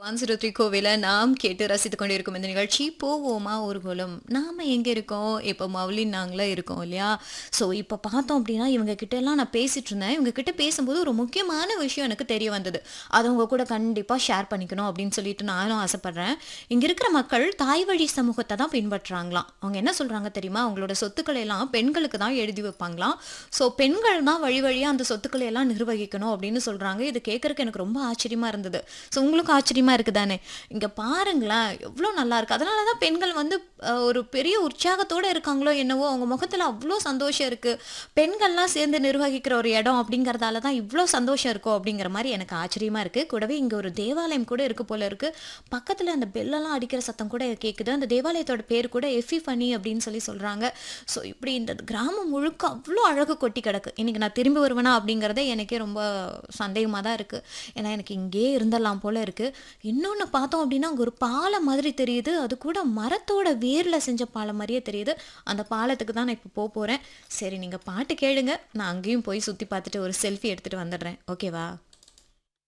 ஆன்சருத்ரி கோவில நாம் கேட்டு ரசித்துக் கொண்டிருக்கும் இந்த நிகழ்ச்சி போவோமா ஊர்வலம் நாம எங்க இருக்கோம் இப்போ மவுலின் நாங்களே இருக்கோம் இல்லையா ஸோ இப்போ பார்த்தோம் அப்படின்னா இவங்க கிட்ட எல்லாம் நான் பேசிட்டு இருந்தேன் இவங்க கிட்ட பேசும்போது ஒரு முக்கியமான விஷயம் எனக்கு தெரிய வந்தது அதை உங்க கூட கண்டிப்பா ஷேர் பண்ணிக்கணும் அப்படின்னு சொல்லிட்டு நானும் ஆசைப்படுறேன் இங்க இருக்கிற மக்கள் தாய் வழி சமூகத்தை தான் பின்பற்றுறாங்களாம் அவங்க என்ன சொல்றாங்க தெரியுமா அவங்களோட சொத்துக்களை எல்லாம் பெண்களுக்கு தான் எழுதி வைப்பாங்களாம் ஸோ பெண்கள் தான் வழி வழியா அந்த சொத்துக்களை எல்லாம் நிர்வகிக்கணும் அப்படின்னு சொல்றாங்க இது கேட்கறதுக்கு எனக்கு ரொம்ப ஆச்சரியமா இருந்தது ஸோ உங்களுக்கும் ஆச்சரியமா இருக்குதானே இங்க பாருங்களேன் எவ்வளோ நல்லா இருக்கு அதனால தான் பெண்கள் வந்து அஹ், ஒரு பெரிய உற்சாகத்தோட இருக்காங்களோ என்னவோ அவங்க முகத்துல அவ்வளோ சந்தோஷம் இருக்கு பெண்கள்லாம் சேர்ந்து நிர்வகிக்கிற ஒரு இடம் அப்படிங்கறதால தான் இவ்வளோ சந்தோஷம் இருக்கோ அப்படிங்கிற மாதிரி எனக்கு ஆச்சரியமா இருக்கு கூடவே இங்க ஒரு தேவாலயம் கூட இருக்கு போல இருக்கு பக்கத்துல அந்த பெல்லெல்லாம் அடிக்கிற சத்தம் கூட கேட்குது அந்த தேவாலயத்தோட பேர் கூட எஃபி ஃபனி அப்படின்னு சொல்லி சொல்றாங்க ஸோ இப்படி இந்த கிராமம் முழுக்க அவ்வளோ அழகு கொட்டி கிடக்கு இன்னைக்கு நான் திரும்பி வருவேனா அப்படிங்கிறதே எனக்கே ரொம்ப சந்தேகமாக தான் இருக்கு ஏன்னா எனக்கு இங்கேயே இருந்துடலாம் போல இருக்கு இன்னொன்று பார்த்தோம் அப்படின்னா அங்கே ஒரு பாலம் மாதிரி தெரியுது அது கூட மரத்தோட வேரில் செஞ்ச பாலம் மாதிரியே தெரியுது அந்த பாலத்துக்கு தான் நான் இப்போ போக போகிறேன் சரி நீங்கள் பாட்டு கேளுங்க நான் அங்கேயும் போய் சுற்றி பார்த்துட்டு ஒரு செல்ஃபி எடுத்துகிட்டு வந்துடுறேன் ஓகேவா